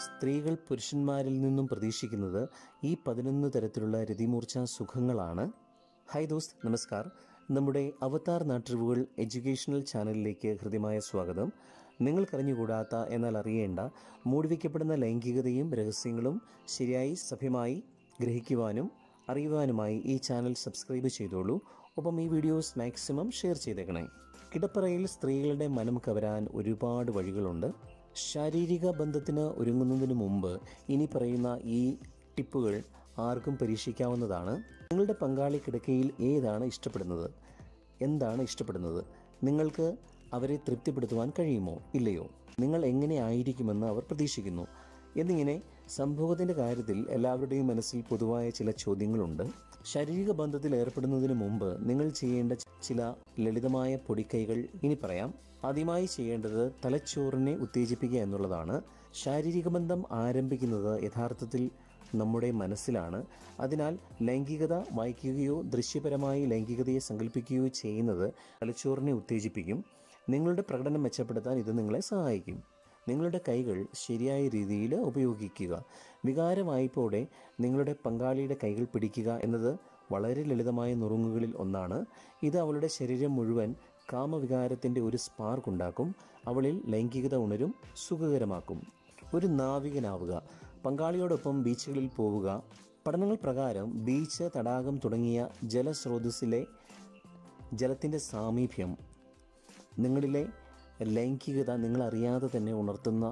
സ്ത്രീകൾ പുരുഷന്മാരിൽ നിന്നും പ്രതീക്ഷിക്കുന്നത് ഈ പതിനൊന്ന് തരത്തിലുള്ള രതിമൂർച്ച സുഖങ്ങളാണ് ഹായ് ദോസ്ത് നമസ്കാർ നമ്മുടെ അവതാർ നാട്ടറിവുകൾ എഡ്യൂക്കേഷണൽ ചാനലിലേക്ക് ഹൃദ്യമായ സ്വാഗതം നിങ്ങൾക്കറിഞ്ഞുകൂടാത്ത എന്നാൽ അറിയേണ്ട മൂടിവയ്ക്കപ്പെടുന്ന ലൈംഗികതയും രഹസ്യങ്ങളും ശരിയായി സഭ്യമായി ഗ്രഹിക്കുവാനും അറിയുവാനുമായി ഈ ചാനൽ സബ്സ്ക്രൈബ് ചെയ്തോളൂ ഒപ്പം ഈ വീഡിയോസ് മാക്സിമം ഷെയർ ചെയ്തേക്കണേ കിടപ്പറയിൽ സ്ത്രീകളുടെ മനം കവരാൻ ഒരുപാട് വഴികളുണ്ട് ശാരീരിക ബന്ധത്തിന് ഒരുങ്ങുന്നതിന് മുമ്പ് ഇനി പറയുന്ന ഈ ടിപ്പുകൾ ആർക്കും പരീക്ഷിക്കാവുന്നതാണ് നിങ്ങളുടെ പങ്കാളി കിടക്കയിൽ ഏതാണ് ഇഷ്ടപ്പെടുന്നത് എന്താണ് ഇഷ്ടപ്പെടുന്നത് നിങ്ങൾക്ക് അവരെ തൃപ്തിപ്പെടുത്തുവാൻ കഴിയുമോ ഇല്ലയോ നിങ്ങൾ എങ്ങനെ ആയിരിക്കുമെന്ന് അവർ പ്രതീക്ഷിക്കുന്നു എന്നിങ്ങനെ സംഭവത്തിൻ്റെ കാര്യത്തിൽ എല്ലാവരുടെയും മനസ്സിൽ പൊതുവായ ചില ചോദ്യങ്ങളുണ്ട് ശാരീരിക ബന്ധത്തിൽ ഏർപ്പെടുന്നതിന് മുമ്പ് നിങ്ങൾ ചെയ്യേണ്ട ചില ലളിതമായ പൊടിക്കൈകൾ ഇനി പറയാം ആദ്യമായി ചെയ്യേണ്ടത് തലച്ചോറിനെ ഉത്തേജിപ്പിക്കുക എന്നുള്ളതാണ് ശാരീരിക ബന്ധം ആരംഭിക്കുന്നത് യഥാർത്ഥത്തിൽ നമ്മുടെ മനസ്സിലാണ് അതിനാൽ ലൈംഗികത വായിക്കുകയോ ദൃശ്യപരമായി ലൈംഗികതയെ സങ്കല്പിക്കുകയോ ചെയ്യുന്നത് തലച്ചോറിനെ ഉത്തേജിപ്പിക്കും നിങ്ങളുടെ പ്രകടനം മെച്ചപ്പെടുത്താൻ ഇത് നിങ്ങളെ സഹായിക്കും നിങ്ങളുടെ കൈകൾ ശരിയായ രീതിയിൽ ഉപയോഗിക്കുക വികാര വായ്പോടെ നിങ്ങളുടെ പങ്കാളിയുടെ കൈകൾ പിടിക്കുക എന്നത് വളരെ ലളിതമായ നുറുങ്ങുകളിൽ ഒന്നാണ് ഇത് അവളുടെ ശരീരം മുഴുവൻ കാമവികാരത്തിൻ്റെ ഒരു സ്പാർക്ക് ഉണ്ടാക്കും അവളിൽ ലൈംഗികത ഉണരും സുഖകരമാക്കും ഒരു നാവികനാവുക പങ്കാളിയോടൊപ്പം ബീച്ചുകളിൽ പോവുക പഠനങ്ങൾ പ്രകാരം ബീച്ച് തടാകം തുടങ്ങിയ ജലസ്രോതസ്സിലെ ജലത്തിൻ്റെ സാമീപ്യം നിങ്ങളിലെ ലൈംഗികത നിങ്ങൾ അറിയാതെ തന്നെ ഉണർത്തുന്ന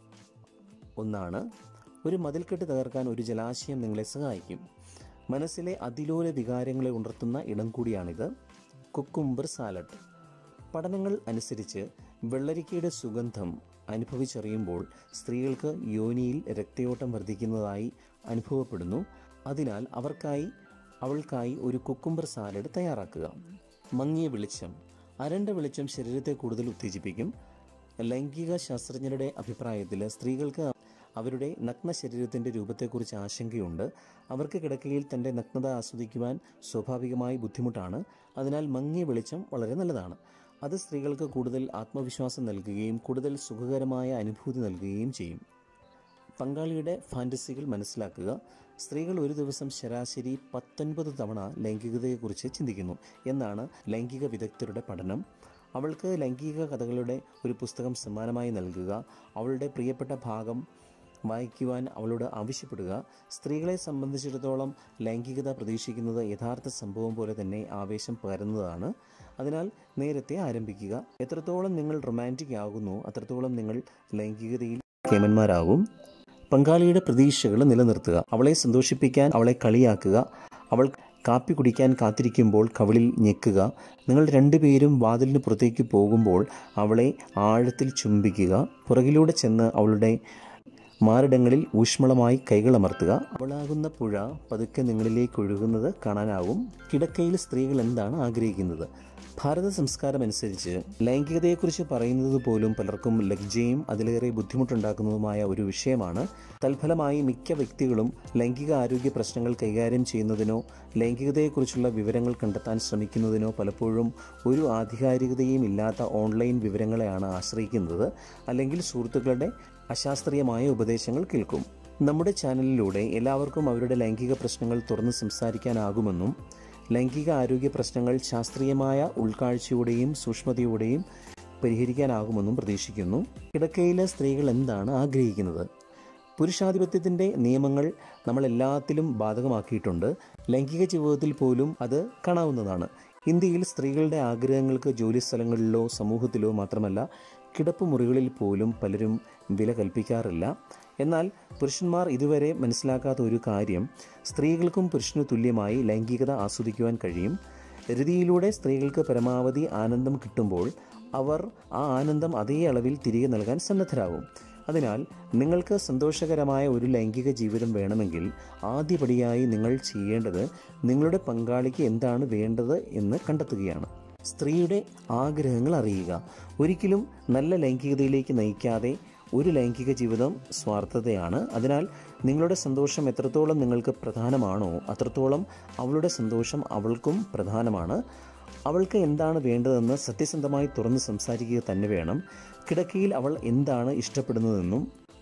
ഒന്നാണ് ഒരു മതിൽക്കെട്ട് തകർക്കാൻ ഒരു ജലാശയം നിങ്ങളെ സഹായിക്കും മനസ്സിലെ അതിലോല വികാരങ്ങളെ ഉണർത്തുന്ന ഇടം കൂടിയാണിത് കുക്കുംബർ സാലഡ് പഠനങ്ങൾ അനുസരിച്ച് വെള്ളരിക്കയുടെ സുഗന്ധം അനുഭവിച്ചറിയുമ്പോൾ സ്ത്രീകൾക്ക് യോനിയിൽ രക്തയോട്ടം വർദ്ധിക്കുന്നതായി അനുഭവപ്പെടുന്നു അതിനാൽ അവർക്കായി അവൾക്കായി ഒരു കുക്കുംബർ സാലഡ് തയ്യാറാക്കുക മങ്ങിയ വെളിച്ചം അരണ്ട വെളിച്ചം ശരീരത്തെ കൂടുതൽ ഉത്തേജിപ്പിക്കും ലൈംഗിക ശാസ്ത്രജ്ഞരുടെ അഭിപ്രായത്തിൽ സ്ത്രീകൾക്ക് അവരുടെ നഗ്ന ശരീരത്തിൻ്റെ രൂപത്തെക്കുറിച്ച് ആശങ്കയുണ്ട് അവർക്ക് കിടക്കയിൽ തൻ്റെ നഗ്നത ആസ്വദിക്കുവാൻ സ്വാഭാവികമായി ബുദ്ധിമുട്ടാണ് അതിനാൽ മങ്ങിയ വെളിച്ചം വളരെ നല്ലതാണ് അത് സ്ത്രീകൾക്ക് കൂടുതൽ ആത്മവിശ്വാസം നൽകുകയും കൂടുതൽ സുഖകരമായ അനുഭൂതി നൽകുകയും ചെയ്യും പങ്കാളിയുടെ ഫാൻറ്റസികൾ മനസ്സിലാക്കുക സ്ത്രീകൾ ഒരു ദിവസം ശരാശരി പത്തൊൻപത് തവണ ലൈംഗികതയെക്കുറിച്ച് ചിന്തിക്കുന്നു എന്നാണ് ലൈംഗിക വിദഗ്ധരുടെ പഠനം അവൾക്ക് ലൈംഗിക കഥകളുടെ ഒരു പുസ്തകം സമ്മാനമായി നൽകുക അവളുടെ പ്രിയപ്പെട്ട ഭാഗം വായിക്കുവാൻ അവളോട് ആവശ്യപ്പെടുക സ്ത്രീകളെ സംബന്ധിച്ചിടത്തോളം ലൈംഗികത പ്രതീക്ഷിക്കുന്നത് യഥാർത്ഥ സംഭവം പോലെ തന്നെ ആവേശം പകരുന്നതാണ് അതിനാൽ നേരത്തെ ആരംഭിക്കുക എത്രത്തോളം നിങ്ങൾ റൊമാൻറ്റിക് ആകുന്നു അത്രത്തോളം നിങ്ങൾ ലൈംഗികതയിൽ കേമന്മാരാകും പങ്കാളിയുടെ പ്രതീക്ഷകൾ നിലനിർത്തുക അവളെ സന്തോഷിപ്പിക്കാൻ അവളെ കളിയാക്കുക അവൾ കാപ്പി കുടിക്കാൻ കാത്തിരിക്കുമ്പോൾ കവിളിൽ ഞെക്കുക നിങ്ങൾ രണ്ടുപേരും വാതിലിന് പുറത്തേക്ക് പോകുമ്പോൾ അവളെ ആഴത്തിൽ ചുംബിക്കുക പുറകിലൂടെ ചെന്ന് അവളുടെ മാറിടങ്ങളിൽ ഊഷ്മളമായി കൈകളമർത്തുക അവളാകുന്ന പുഴ പതുക്കെ നിങ്ങളിലേക്ക് ഒഴുകുന്നത് കാണാനാവും കിടക്കയിൽ സ്ത്രീകൾ എന്താണ് ആഗ്രഹിക്കുന്നത് ഭാരത സംസ്കാരം അനുസരിച്ച് ലൈംഗികതയെക്കുറിച്ച് പറയുന്നത് പോലും പലർക്കും ലജ്ജയും അതിലേറെ ബുദ്ധിമുട്ടുണ്ടാക്കുന്നതുമായ ഒരു വിഷയമാണ് തൽഫലമായി മിക്ക വ്യക്തികളും ലൈംഗിക ആരോഗ്യ പ്രശ്നങ്ങൾ കൈകാര്യം ചെയ്യുന്നതിനോ ലൈംഗികതയെക്കുറിച്ചുള്ള വിവരങ്ങൾ കണ്ടെത്താൻ ശ്രമിക്കുന്നതിനോ പലപ്പോഴും ഒരു ആധികാരികതയും ഇല്ലാത്ത ഓൺലൈൻ വിവരങ്ങളെയാണ് ആശ്രയിക്കുന്നത് അല്ലെങ്കിൽ സുഹൃത്തുക്കളുടെ അശാസ്ത്രീയമായ ഉപദേശങ്ങൾ കേൾക്കും നമ്മുടെ ചാനലിലൂടെ എല്ലാവർക്കും അവരുടെ ലൈംഗിക പ്രശ്നങ്ങൾ തുറന്ന് സംസാരിക്കാനാകുമെന്നും ലൈംഗിക ആരോഗ്യ പ്രശ്നങ്ങൾ ശാസ്ത്രീയമായ ഉൾക്കാഴ്ചയോടെയും സൂക്ഷ്മതയോടെയും പരിഹരിക്കാനാകുമെന്നും പ്രതീക്ഷിക്കുന്നു കിടക്കയിലെ സ്ത്രീകൾ എന്താണ് ആഗ്രഹിക്കുന്നത് പുരുഷാധിപത്യത്തിൻ്റെ നിയമങ്ങൾ നമ്മളെല്ലാത്തിലും ബാധകമാക്കിയിട്ടുണ്ട് ലൈംഗിക ജീവിതത്തിൽ പോലും അത് കാണാവുന്നതാണ് ഇന്ത്യയിൽ സ്ത്രീകളുടെ ആഗ്രഹങ്ങൾക്ക് ജോലിസ്ഥലങ്ങളിലോ സമൂഹത്തിലോ മാത്രമല്ല കിടപ്പുമുറികളിൽ പോലും പലരും വില കൽപ്പിക്കാറില്ല എന്നാൽ പുരുഷന്മാർ ഇതുവരെ മനസ്സിലാക്കാത്ത ഒരു കാര്യം സ്ത്രീകൾക്കും പുരുഷനു തുല്യമായി ലൈംഗികത ആസ്വദിക്കുവാൻ കഴിയും രതിയിലൂടെ സ്ത്രീകൾക്ക് പരമാവധി ആനന്ദം കിട്ടുമ്പോൾ അവർ ആ ആനന്ദം അതേ അളവിൽ തിരികെ നൽകാൻ സന്നദ്ധരാകും അതിനാൽ നിങ്ങൾക്ക് സന്തോഷകരമായ ഒരു ലൈംഗിക ജീവിതം വേണമെങ്കിൽ ആദ്യപടിയായി നിങ്ങൾ ചെയ്യേണ്ടത് നിങ്ങളുടെ പങ്കാളിക്ക് എന്താണ് വേണ്ടത് എന്ന് കണ്ടെത്തുകയാണ് സ്ത്രീയുടെ ആഗ്രഹങ്ങൾ അറിയുക ഒരിക്കലും നല്ല ലൈംഗികതയിലേക്ക് നയിക്കാതെ ഒരു ലൈംഗിക ജീവിതം സ്വാർത്ഥതയാണ് അതിനാൽ നിങ്ങളുടെ സന്തോഷം എത്രത്തോളം നിങ്ങൾക്ക് പ്രധാനമാണോ അത്രത്തോളം അവളുടെ സന്തോഷം അവൾക്കും പ്രധാനമാണ് അവൾക്ക് എന്താണ് വേണ്ടതെന്ന് സത്യസന്ധമായി തുറന്ന് സംസാരിക്കുക തന്നെ വേണം കിടക്കയിൽ അവൾ എന്താണ് ഇഷ്ടപ്പെടുന്നതെന്നും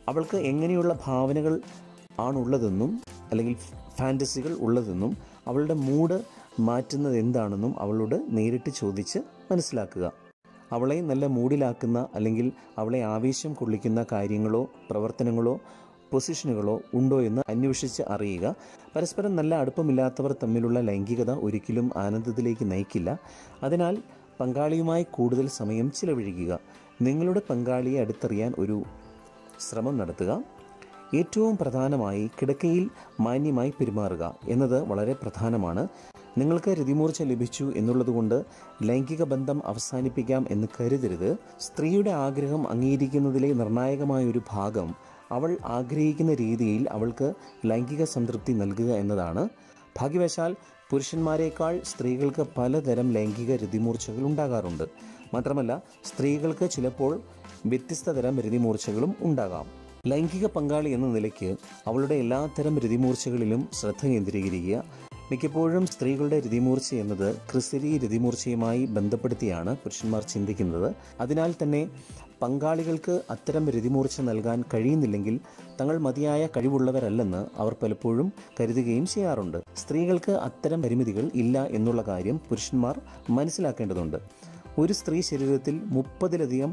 അവൾക്ക് എങ്ങനെയുള്ള ഭാവനകൾ ആണുള്ളതെന്നും അല്ലെങ്കിൽ ഫാൻറ്റസികൾ ഉള്ളതെന്നും അവളുടെ മൂഡ് മാറ്റുന്നത് എന്താണെന്നും അവളോട് നേരിട്ട് ചോദിച്ച് മനസ്സിലാക്കുക അവളെ നല്ല മൂഡിലാക്കുന്ന അല്ലെങ്കിൽ അവളെ ആവേശം കൊള്ളിക്കുന്ന കാര്യങ്ങളോ പ്രവർത്തനങ്ങളോ പൊസിഷനുകളോ ഉണ്ടോ എന്ന് അന്വേഷിച്ച് അറിയുക പരസ്പരം നല്ല അടുപ്പമില്ലാത്തവർ തമ്മിലുള്ള ലൈംഗികത ഒരിക്കലും ആനന്ദത്തിലേക്ക് നയിക്കില്ല അതിനാൽ പങ്കാളിയുമായി കൂടുതൽ സമയം ചിലവഴിക്കുക നിങ്ങളുടെ പങ്കാളിയെ അടുത്തറിയാൻ ഒരു ശ്രമം നടത്തുക ഏറ്റവും പ്രധാനമായി കിടക്കയിൽ മാന്യമായി പെരുമാറുക എന്നത് വളരെ പ്രധാനമാണ് നിങ്ങൾക്ക് രതിമൂർച്ച ലഭിച്ചു എന്നുള്ളതുകൊണ്ട് ലൈംഗിക ബന്ധം അവസാനിപ്പിക്കാം എന്ന് കരുതരുത് സ്ത്രീയുടെ ആഗ്രഹം അംഗീകരിക്കുന്നതിലെ നിർണായകമായ ഒരു ഭാഗം അവൾ ആഗ്രഹിക്കുന്ന രീതിയിൽ അവൾക്ക് ലൈംഗിക സംതൃപ്തി നൽകുക എന്നതാണ് ഭാഗ്യവശാൽ പുരുഷന്മാരെക്കാൾ സ്ത്രീകൾക്ക് പലതരം ലൈംഗിക രതിമൂർച്ചകൾ ഉണ്ടാകാറുണ്ട് മാത്രമല്ല സ്ത്രീകൾക്ക് ചിലപ്പോൾ വ്യത്യസ്ത തരം രതിമൂർച്ചകളും ഉണ്ടാകാം ലൈംഗിക പങ്കാളി എന്ന നിലയ്ക്ക് അവളുടെ എല്ലാത്തരം രതിമൂർച്ചകളിലും ശ്രദ്ധ കേന്ദ്രീകരിക്കുക മിക്കപ്പോഴും സ്ത്രീകളുടെ രതിമൂർച്ച എന്നത് ക്രിസ്തരീയ രതിമൂർച്ചയുമായി ബന്ധപ്പെടുത്തിയാണ് പുരുഷന്മാർ ചിന്തിക്കുന്നത് അതിനാൽ തന്നെ പങ്കാളികൾക്ക് അത്തരം രതിമൂർച്ച നൽകാൻ കഴിയുന്നില്ലെങ്കിൽ തങ്ങൾ മതിയായ കഴിവുള്ളവരല്ലെന്ന് അവർ പലപ്പോഴും കരുതുകയും ചെയ്യാറുണ്ട് സ്ത്രീകൾക്ക് അത്തരം പരിമിതികൾ ഇല്ല എന്നുള്ള കാര്യം പുരുഷന്മാർ മനസ്സിലാക്കേണ്ടതുണ്ട് ഒരു സ്ത്രീ ശരീരത്തിൽ മുപ്പതിലധികം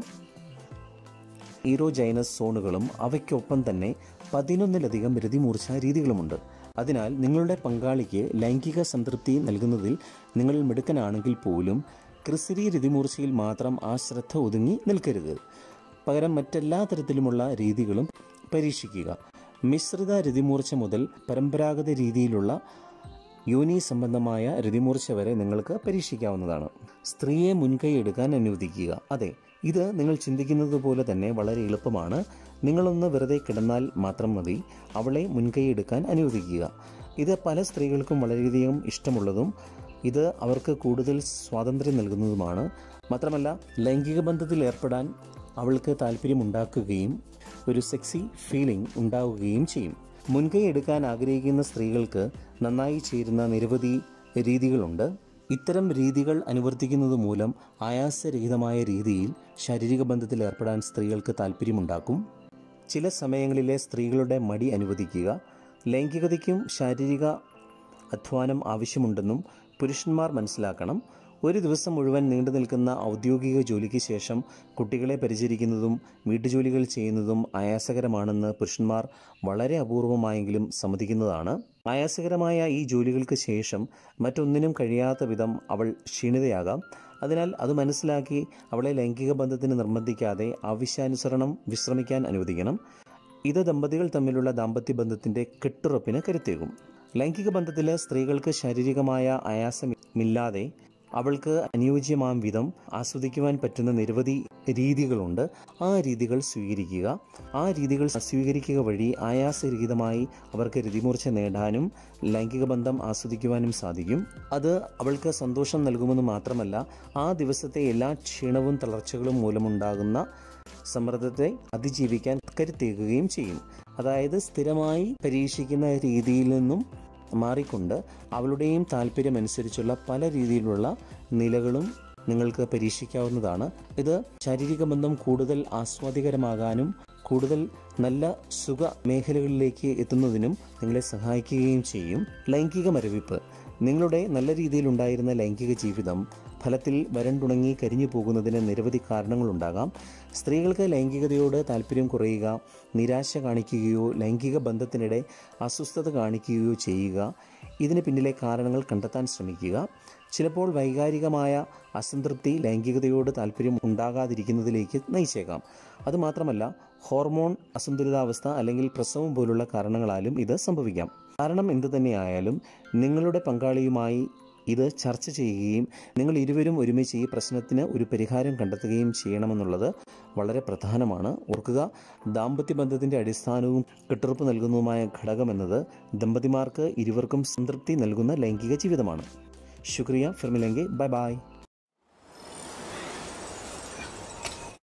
ഈറോജൈനസ് സോണുകളും അവയ്ക്കൊപ്പം തന്നെ പതിനൊന്നിലധികം രതിമൂർച്ച രീതികളുമുണ്ട് അതിനാൽ നിങ്ങളുടെ പങ്കാളിക്ക് ലൈംഗിക സംതൃപ്തി നൽകുന്നതിൽ നിങ്ങൾ മിടുക്കനാണെങ്കിൽ പോലും ക്രിസ്തീയ രതിമൂർച്ചയിൽ മാത്രം ആ ശ്രദ്ധ ഒതുങ്ങി നിൽക്കരുത് പകരം മറ്റെല്ലാ തരത്തിലുമുള്ള രീതികളും പരീക്ഷിക്കുക മിശ്രിത രതിമൂർച്ച മുതൽ പരമ്പരാഗത രീതിയിലുള്ള യോനി സംബന്ധമായ രതിമൂർച്ച വരെ നിങ്ങൾക്ക് പരീക്ഷിക്കാവുന്നതാണ് സ്ത്രീയെ മുൻകൈ എടുക്കാൻ അനുവദിക്കുക അതെ ഇത് നിങ്ങൾ ചിന്തിക്കുന്നത് പോലെ തന്നെ വളരെ എളുപ്പമാണ് നിങ്ങളൊന്ന് വെറുതെ കിടന്നാൽ മാത്രം മതി അവളെ മുൻകൈ എടുക്കാൻ അനുവദിക്കുക ഇത് പല സ്ത്രീകൾക്കും വളരെയധികം ഇഷ്ടമുള്ളതും ഇത് അവർക്ക് കൂടുതൽ സ്വാതന്ത്ര്യം നൽകുന്നതുമാണ് മാത്രമല്ല ലൈംഗിക ബന്ധത്തിൽ ഏർപ്പെടാൻ അവൾക്ക് താല്പര്യമുണ്ടാക്കുകയും ഒരു സെക്സി ഫീലിംഗ് ഉണ്ടാവുകയും ചെയ്യും മുൻകൈ എടുക്കാൻ ആഗ്രഹിക്കുന്ന സ്ത്രീകൾക്ക് നന്നായി ചേരുന്ന നിരവധി രീതികളുണ്ട് ഇത്തരം രീതികൾ അനുവർത്തിക്കുന്നത് മൂലം ആയാസരഹിതമായ രീതിയിൽ ശാരീരിക ബന്ധത്തിൽ ഏർപ്പെടാൻ സ്ത്രീകൾക്ക് താല്പര്യമുണ്ടാക്കും ചില സമയങ്ങളിലെ സ്ത്രീകളുടെ മടി അനുവദിക്കുക ലൈംഗികതയ്ക്കും ശാരീരിക അധ്വാനം ആവശ്യമുണ്ടെന്നും പുരുഷന്മാർ മനസ്സിലാക്കണം ഒരു ദിവസം മുഴുവൻ നീണ്ടു നിൽക്കുന്ന ഔദ്യോഗിക ജോലിക്ക് ശേഷം കുട്ടികളെ പരിചരിക്കുന്നതും വീട്ടുജോലികൾ ചെയ്യുന്നതും ആയാസകരമാണെന്ന് പുരുഷന്മാർ വളരെ അപൂർവമായെങ്കിലും സമ്മതിക്കുന്നതാണ് ആയാസകരമായ ഈ ജോലികൾക്ക് ശേഷം മറ്റൊന്നിനും കഴിയാത്ത വിധം അവൾ ക്ഷീണിതയാകാം അതിനാൽ അത് മനസ്സിലാക്കി അവളെ ലൈംഗിക ബന്ധത്തിന് നിർബന്ധിക്കാതെ ആവശ്യാനുസരണം വിശ്രമിക്കാൻ അനുവദിക്കണം ഇത് ദമ്പതികൾ തമ്മിലുള്ള ദാമ്പത്യ ബന്ധത്തിന്റെ കെട്ടുറപ്പിന് കരുത്തേകും ലൈംഗിക ബന്ധത്തിൽ സ്ത്രീകൾക്ക് ശാരീരികമായ ആയാസമില്ലാതെ അവൾക്ക് അനുയോജ്യമാം വിധം ആസ്വദിക്കുവാൻ പറ്റുന്ന നിരവധി രീതികളുണ്ട് ആ രീതികൾ സ്വീകരിക്കുക ആ രീതികൾ സ്വീകരിക്കുക വഴി ആയാസരഹിതമായി അവർക്ക് രതിമൂർച്ച നേടാനും ലൈംഗിക ബന്ധം ആസ്വദിക്കുവാനും സാധിക്കും അത് അവൾക്ക് സന്തോഷം നൽകുമെന്ന് മാത്രമല്ല ആ ദിവസത്തെ എല്ലാ ക്ഷീണവും തളർച്ചകളും മൂലമുണ്ടാകുന്ന സമ്മർദ്ദത്തെ അതിജീവിക്കാൻ കരുത്തേകുകയും ചെയ്യും അതായത് സ്ഥിരമായി പരീക്ഷിക്കുന്ന രീതിയിൽ നിന്നും മാറിക്കൊണ്ട് അവളുടെയും താല്പര്യമനുസരിച്ചുള്ള പല രീതിയിലുള്ള നിലകളും നിങ്ങൾക്ക് പരീക്ഷിക്കാവുന്നതാണ് ഇത് ശാരീരിക ബന്ധം കൂടുതൽ ആസ്വാദികരമാകാനും കൂടുതൽ നല്ല സുഖ മേഖലകളിലേക്ക് എത്തുന്നതിനും നിങ്ങളെ സഹായിക്കുകയും ചെയ്യും ലൈംഗിക മരവിപ്പ് നിങ്ങളുടെ നല്ല രീതിയിലുണ്ടായിരുന്ന ലൈംഗിക ജീവിതം ഫലത്തിൽ വരണ്ടുണങ്ങി കരിഞ്ഞു പോകുന്നതിന് നിരവധി കാരണങ്ങളുണ്ടാകാം സ്ത്രീകൾക്ക് ലൈംഗികതയോട് താല്പര്യം കുറയുക നിരാശ കാണിക്കുകയോ ലൈംഗിക ബന്ധത്തിനിടെ അസ്വസ്ഥത കാണിക്കുകയോ ചെയ്യുക ഇതിന് പിന്നിലെ കാരണങ്ങൾ കണ്ടെത്താൻ ശ്രമിക്കുക ചിലപ്പോൾ വൈകാരികമായ അസംതൃപ്തി ലൈംഗികതയോട് താല്പര്യം ഉണ്ടാകാതിരിക്കുന്നതിലേക്ക് നയിച്ചേക്കാം അതുമാത്രമല്ല ഹോർമോൺ അസന്തുലിതാവസ്ഥ അല്ലെങ്കിൽ പ്രസവം പോലുള്ള കാരണങ്ങളാലും ഇത് സംഭവിക്കാം കാരണം എന്തു തന്നെയായാലും നിങ്ങളുടെ പങ്കാളിയുമായി ഇത് ചർച്ച ചെയ്യുകയും നിങ്ങൾ ഇരുവരും ഒരുമിച്ച് ഈ പ്രശ്നത്തിന് ഒരു പരിഹാരം കണ്ടെത്തുകയും ചെയ്യണമെന്നുള്ളത് വളരെ പ്രധാനമാണ് ഓർക്കുക ദാമ്പത്യ ബന്ധത്തിൻ്റെ അടിസ്ഥാനവും കെട്ടുറപ്പ് നൽകുന്നതുമായ ഘടകമെന്നത് ദമ്പതിമാർക്ക് ഇരുവർക്കും സംതൃപ്തി നൽകുന്ന ലൈംഗിക ജീവിതമാണ് ശുക്രിയ ഫിർമിലെങ്കി ബൈ ബൈ